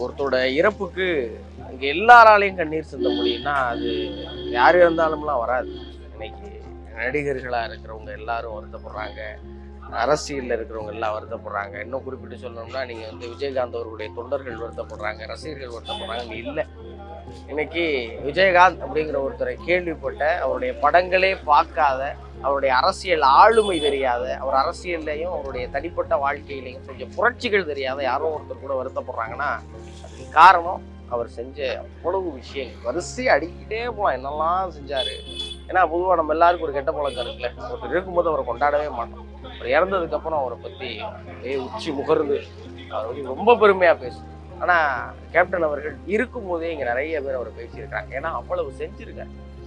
ஒருத்தரோட இறப்புக்கு இங்க எல்லாராலையும் கண்ணீர் சிந்த முடியும்னா அது யார் இருந்தாலும்லாம் வராது இன்னைக்கு நடிகர்களா இருக்கிறவங்க எல்லாரும் வருத்தப்படுறாங்க அரசியல்ல இருக்கிறவங்க எல்லாம் வருத்தப்படுறாங்க இன்னும் குறிப்பிட்டு சொல்லணும்னா நீங்க வந்து விஜயகாந்த் அவர்களுடைய தொண்டர்கள் வருத்தப்படுறாங்க ரசிகர்கள் வருத்தப்படுறாங்க இல்லை இன்னைக்கு விஜயகாந்த் அப்படிங்கிற ஒருத்தரை கேள்விப்பட்ட அவருடைய படங்களே பார்க்காத அவருடைய அரசியல் ஆளுமை தெரியாத அவர் அரசியல்லையும் அவருடைய தனிப்பட்ட வாழ்க்கையிலையும் செஞ்ச புரட்சிகள் தெரியாத யாரோ ஒருத்தர் கூட வருத்தப்படுறாங்கன்னா அதுக்கு காரணம் அவர் செஞ்ச அவ்வளவு விஷயங்கள் வரிசை அடிக்கிட்டே போகலாம் என்னெல்லாம் செஞ்சாரு ஏன்னா பொதுவாக நம்ம எல்லாருக்கும் ஒரு கெட்ட பழக்கம் இருக்குல்ல ஒருத்தர் இருக்கும்போது அவரை கொண்டாடவே மாட்டோம் அவர் இறந்ததுக்கு அப்புறம் அவரை பற்றி அப்படியே உச்சி முகர்ந்து அவரை பத்தி ரொம்ப பெருமையாக பேசும் ஆனால் கேப்டன் அவர்கள் இருக்கும்போதே இங்கே நிறைய பேர் அவரை பேசியிருக்காங்க ஏன்னா அவ்வளவு செஞ்சிருக்காரு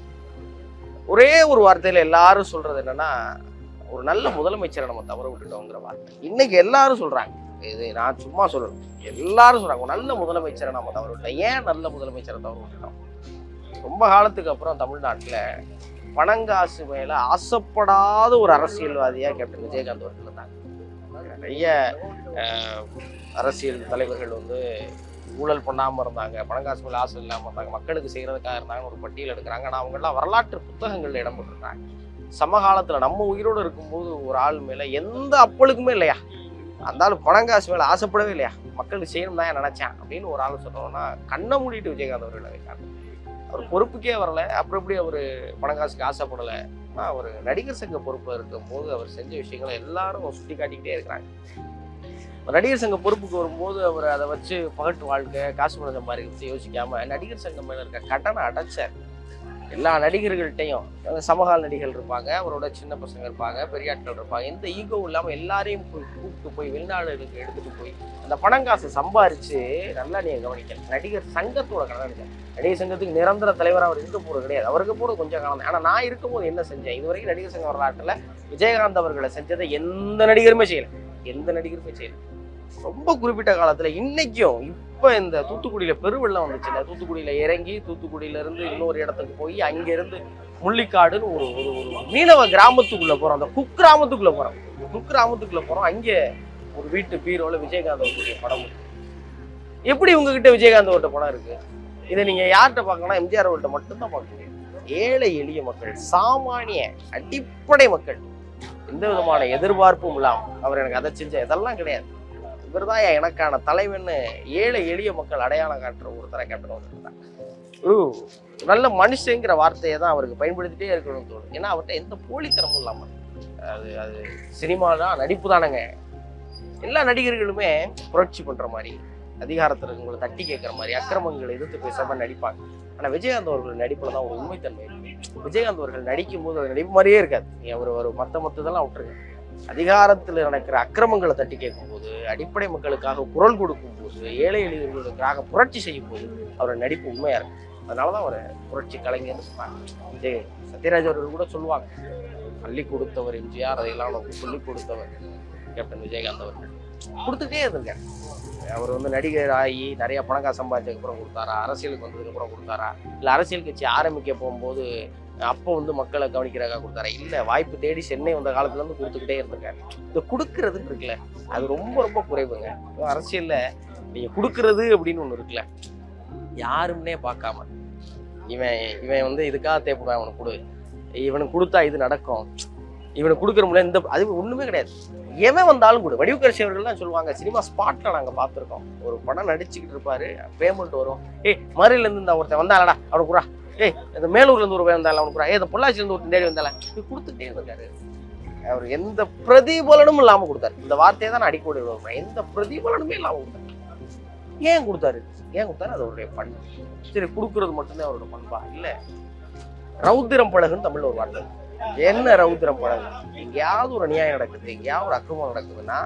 ஒரே ஒரு வார்த்தையில எல்லாரும் சொல்றது என்னன்னா ஒரு நல்ல முதலமைச்சரை நம்ம தவற விட்டுட்டோங்கிற வார்த்தை இன்னைக்கு எல்லாரும் சொல்றாங்க இது நான் சும்மா சொல்லணும் எல்லாரும் சொல்றாங்க ஒரு நல்ல முதலமைச்சரை நம்ம தவற விட்டோம் ஏன் நல்ல முதலமைச்சரை தவற விட்டுட்டோம் ரொம்ப காலத்துக்கு அப்புறம் தமிழ்நாட்டுல பணங்காசு மேல ஆசைப்படாத ஒரு அரசியல்வாதியா கேப்டன் விஜயகாந்த் அவர்கள் இருந்தாங்க நிறைய அஹ், அரசியல் தலைவர்கள் வந்து ஊழல் பண்ணாம இருந்தாங்க பணங்காசு மேல ஆசை இல்லாம இருந்தாங்க மக்களுக்கு செய்யறதுக்காக இருந்தாங்க ஒரு பட்டியல் எடுக்கிறாங்க ஆனா அவங்க எல்லாம் வரலாற்று புத்தகங்கள்ல இடம் பெற்றிருக்காங்க சமகாலத்துல நம்ம உயிரோடு இருக்கும்போது ஒரு ஆள் மேல எந்த அப்பளுக்குமே இல்லையா அந்த ஆள் பணங்காசு மேல ஆசைப்படவே இல்லையா மக்களுக்கு செய்யணும் தான் நினைச்சேன் அப்படின்னு ஒரு ஆள் சொன்னோம்னா கண்ணை மூடிட்டு விஜயகாந்த் அவர்களை வைக்காங்க அவர் பொறுப்புக்கே வரல அப்புறம் எப்படி அவர் பணங்காசுக்கு ஆசைப்படல ஆனா அவர் நடிகர் சங்க பொறுப்பு இருக்கும்போது அவர் செஞ்ச விஷயங்களை எல்லாரும் சுட்டி காட்டிக்கிட்டே இருக்கிறாங்க நடிகர் சங்க பொறுப்புக்கு வரும்போது அவர் அதை வச்சு பகட்டு வாழ்க்கை காசு பணம் சம்பாதிக்க பற்றி யோசிக்காம நடிகர் சங்கம் மேல இருக்க கடனை அடைச்சார் எல்லா நடிகர்கள்ட்டையும் அஹ் சமகால நடிகர்கள் இருப்பாங்க அவரோட சின்ன பசங்க இருப்பாங்க பெரியாட்கள் இருப்பாங்க எந்த ஈகோவும் இல்லாமல் எல்லாரையும் போய் கூப்பிட்டு போய் வெளிநாடுகளுக்கு எடுத்துட்டு போய் அந்த பணம் காசை சம்பாரிச்சு நல்லா நீங்க கவனிக்கல நடிகர் சங்கத்தோட கடன் இல்லை நடிகர் சங்கத்துக்கு நிரந்தர தலைவர் அவர் இருக்க போறது கிடையாது அவருக்கு போறது கொஞ்சம் காலம் தான். ஆனா நான் இருக்கும்போது என்ன செஞ்சேன் இது வரைக்கும் நடிகர் சங்க வரலாற்றுல விஜயகாந்த் அவர்களை செஞ்சதை எந்த நடிகருமே செய்யல எந்த நடிகருமே செய்யல ரொம்ப குறிப்பிட்ட காலத்துல இன்னைக்கும் இப்ப இந்த தூத்துக்குடியில பெருவெள்ளம் வந்துச்சுல்ல தூத்துக்குடியில இறங்கி தூத்துக்குடியில இருந்து இன்னொரு இடத்துக்கு போய் அங்க இருந்து முள்ளிக்காடுன்னு ஒரு ஒரு ஒரு மீனவ கிராமத்துக்குள்ள போறோம் அந்த குக் கிராமத்துக்குள்ள போறோம் குக் கிராமத்துக்குள்ள போறோம் அங்க ஒரு வீட்டு பீரோல விஜயகாந்த் அவர்களுடைய படம் இருக்கு. எப்படி உங்ககிட்ட விஜயகாந்த் அவர்கிட்ட படம் இருக்கு இதை நீங்க யார்கிட்ட பார்க்கணும் எம்ஜிஆர் அவர்கிட்ட மட்டும்தான் பார்க்க முடியும் ஏழை எளிய மக்கள் சாமானிய அடிப்படை மக்கள் எந்த விதமான எதிர்பார்ப்பும் இல்லாம அவர் எனக்கு அதை செஞ்ச இதெல்லாம் கிடையாது இவர்தான் எனக்கான தலைவன்னு ஏழை எளிய மக்கள் அடையாளம் காட்டுற ஒருத்தரை கேப்டன் அவர்கள் தான் ஒரு நல்ல மனுஷங்கிற வார்த்தையை தான் அவருக்கு பயன்படுத்திட்டே இருக்கணும்னு தோணுது ஏன்னா அவர்கிட்ட எந்த போலித்தனமும் இல்லாம அது அது சினிமா தான் நடிப்பு தானங்க எல்லா நடிகர்களுமே புரட்சி பண்ற மாதிரி அதிகாரத்தில் இருக்கவங்களை தட்டி கேட்குற மாதிரி அக்கிரமங்களை எதிர்த்து பேசாம நடிப்பாங்க ஆனா விஜயகாந்த் அவர்கள் நடிப்புல தான் ஒரு உண்மைத்தன்மை இருக்கு விஜயகாந்த் அவர்கள் நடிக்கும் போது அது நடிப்பு மாதிரியே இருக்காது நீ அவர் ஒரு மத்த மத்ததெல்லாம் விட்டுருங்க அதிகாரத்தில் நடக்கிற அக்கிரமங்களை தட்டி கேட்கும்போது அடிப்படை மக்களுக்காக குரல் கொடுக்கும் போது ஏழை எளியவர்களுக்காக புரட்சி செய்யும் போது அவரோட நடிப்பு உண்மையா இருக்கு அதனாலதான் அவரை புரட்சி கலைஞர்னு சொன்னாங்க விஜய் சத்யராஜ் அவர்கள் கூட சொல்லுவாங்க அள்ளி கொடுத்தவர் எம்ஜிஆர் அதையெல்லாம் நமக்கு சொல்லி கொடுத்தவர் கேப்டன் விஜயகாந்த் அவர்கள் கொடுத்துட்டே இருந்திருக்காரு அவர் வந்து நடிகர் ஆகி நிறைய பணக்கா சம்பாதிச்சதுக்கு அப்புறம் கொடுத்தாரா அரசியலுக்கு வந்ததுக்கு அப்புறம் கொடுத்தாரா இல்ல அரசியல் கட்சி ஆரம்பிக்க போகும்போது அப்போ வந்து மக்களை கவனிக்கிறதுக்காக கொடுத்தாரா இல்ல வாய்ப்பு தேடி சென்னை வந்த காலத்துல இருந்து கொடுத்துக்கிட்டே இருந்திருக்காரு இந்த கொடுக்கறதுன்னு இருக்குல்ல அது ரொம்ப ரொம்ப குறைவுங்க இப்ப அரசியல்ல நீங்க கொடுக்கறது அப்படின்னு ஒண்ணு இருக்குல்ல யாருன்னே பார்க்காம இவன் இவன் வந்து இதுக்காக தேவைப்படுவான் அவனுக்கு கொடு இவனுக்கு கொடுத்தா இது நடக்கும் இவனுக்கு கொடுக்குற முடியல இந்த அது ஒண்ணுமே கிடையாது எவன் வந்தாலும் கூட வடிவுக்கரசி அவர்கள்லாம் சொல்லுவாங்க சினிமா ஸ்பாட்ல நாங்க பார்த்துருக்கோம் ஒரு படம் நடிச்சுக்கிட்டு இருப்பாரு பேமெண்ட் வரும் ஏய் மதுரையில இருந்து இந்த ஒருத்தன் வந்தாலடா அவனுக்கு குறா ஏய் இந்த மேலூர்ல இருந்து ஒரு பையன் வந்தால அவனுக்கு குறா ஏய் இந்த பொள்ளாச்சில இருந்து ஒருத்தன் தேடி வந்தால இப்படி கொடுத்துட்டே இருக்காரு அவர் எந்த பிரதிபலனும் இல்லாம கொடுத்தாரு இந்த வார்த்தையை தான் நான் அடிக்கடி விடுவேன் எந்த பிரதிபலனுமே இல்லாம கொடுத்தாரு ஏன் கொடுத்தாரு ஏன் கொடுத்தாரு அது அவருடைய பண்பு சரி கொடுக்கறது மட்டும்தான் அவரோட பண்பா இல்ல ரௌத்திரம் பழகுன்னு தமிழ்ல ஒரு வார்த்தை இருக்கு. என்ன ரௌத்திரம் பழகு எங்கேயாவது ஒரு அநியாயம் நடக்குது எங்கேயாவது ஒரு அக்கிரமம் நடக்குதுன்னா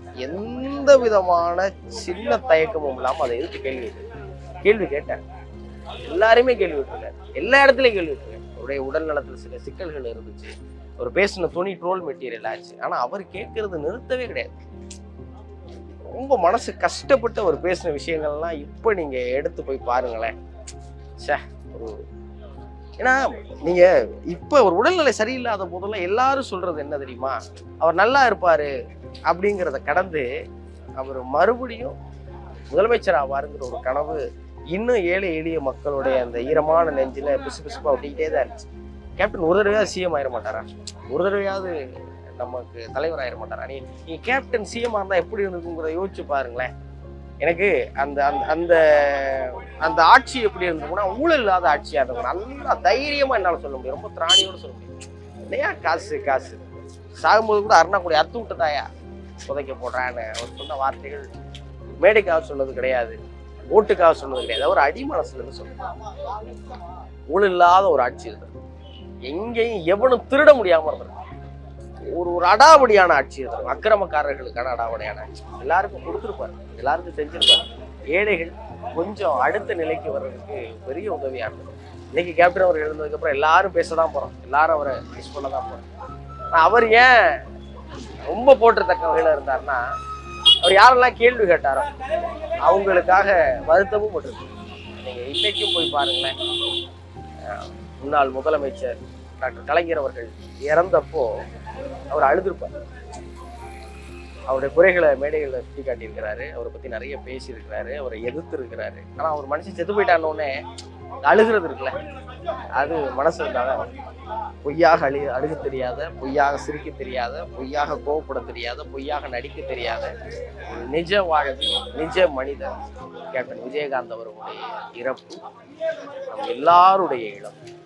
எந்த விதமான சின்ன தயக்கமும் இல்லாம அதை எதிர்த்து கேள்வி கேட்டு கேள்வி கேட்டேன் எல்லாருமே கேள்வி விட்டுருக்காரு எல்லா இடத்துலயும் கேள்வி விட்டுருக்காரு அவருடைய உடல் நலத்துல சில சிக்கல்கள் இருந்துச்சு ஒரு பேசின துணி ட்ரோல் மெட்டீரியல் ஆச்சு ஆனா அவர் கேட்கறது நிறுத்தவே கிடையாது ரொம்ப மனசு கஷ்டப்பட்டு அவர் பேசின விஷயங்கள்லாம் இப்போ நீங்க எடுத்து போய் பாருங்களேன் ச்சே ஒரு ஏன்னா நீங்க இப்ப ஒரு உடல்நிலை சரியில்லாத போதெல்லாம் எல்லாரும் சொல்றது என்ன தெரியுமா அவர் நல்லா இருப்பாரு அப்படிங்கிறத கடந்து அவர் மறுபடியும் முதலமைச்சர் ஆவாருங்கிற ஒரு கனவு இன்னும் ஏழை எளிய மக்களுடைய அந்த ஈரமான நெஞ்சில பிசு பிசுப்பா ஒட்டிக்கிட்டே தான் இருந்துச்சு கேப்டன் ஒரு தடவையாவது சிஎம் ஆயிட மாட்டாரா ஒரு தடவையாவது நமக்கு தலைவர் ஆயிட மாட்டாரா நீ நீ கேப்டன் சிஎம் இருந்தா எப்படி இருந்திருக்குங்கிறத யோசிச்சு பாருங்களேன் எனக்கு அந்த அந்த அந்த அந்த ஆட்சி எப்படி இருந்திருக்கும்னா ஊழல் இல்லாத ஆட்சியா இருக்கும் நல்லா தைரியமா என்னால சொல்ல முடியும் ரொம்ப திராணியோட சொல்ல முடியும் இல்லையா காசு காசு சாகும்போது கூட அருணா கூட அத்து விட்டதாயா புதைக்க போடுறான்னு அவர் சொன்ன வார்த்தைகள் மேடைக்காக சொன்னது கிடையாது ஓட்டுக்காக சொன்னது கிடையாது அவர் அடிமனசுல இருந்து சொன்னார் ஊழல் இல்லாத ஒரு ஆட்சி இருந்தது எங்கேயும் எவனும் திருட முடியாம இருந்திருக்கும் ஒரு ஒரு அடாவடியான ஆட்சி இருந்திருக்கும் அக்கிரமக்காரர்களுக்கான அடாவடியான ஆட்சி எல்லாருக்கும் கொடுத்துருப்பாரு எல்லாருக்கும் செஞ்சிருப்பாரு ஏழைகள் கொஞ்சம் அடுத்த நிலைக்கு வர்றதுக்கு பெரிய உதவியா இருந்தது இன்னைக்கு கேப்டன் அவர் எழுந்ததுக்கு அப்புறம் எல்லாரும் பேச தான் போறோம் எல்லாரும் அவரை மிஸ் பண்ண தான் போறோம் ஆனா அவர் ஏன் ரொம்ப போற்றத்தக்க வகையில இருந்தாருன்னா அவர் யாரெல்லாம் கேள்வி கேட்டாரோ அவங்களுக்காக வருத்தமும் பட்டிருக்கு நீங்க இன்னைக்கும் போய் பாருங்களேன் அஹ் முன்னாள் முதலமைச்சர் டாக்டர் கலைஞர் அவர்கள் இறந்தப்போ அவர் அழுதுருப்பார் அவருடைய குறைகளை மேடைகளில் சுட்டி காட்டியிருக்கிறாரு அவரை பத்தி நிறைய பேசியிருக்கிறாரு அவரை எதிர்த்து இருக்கிறாரு ஆனா அவர் மனுஷன் செத்து போயிட்டான உடனே அழுகிறது இருக்குல்ல அது மனசு இருந்தாலும் பொய்யாக அழி அழுக தெரியாத பொய்யாக சிரிக்க தெரியாத பொய்யாக கோவப்பட தெரியாத பொய்யாக நடிக்க தெரியாத ஒரு நிஜ வாழ்வு நிஜ மனிதர் கேப்டன் விஜயகாந்த் அவர்களுடைய இறப்பு நம் எல்லாருடைய இழப்பு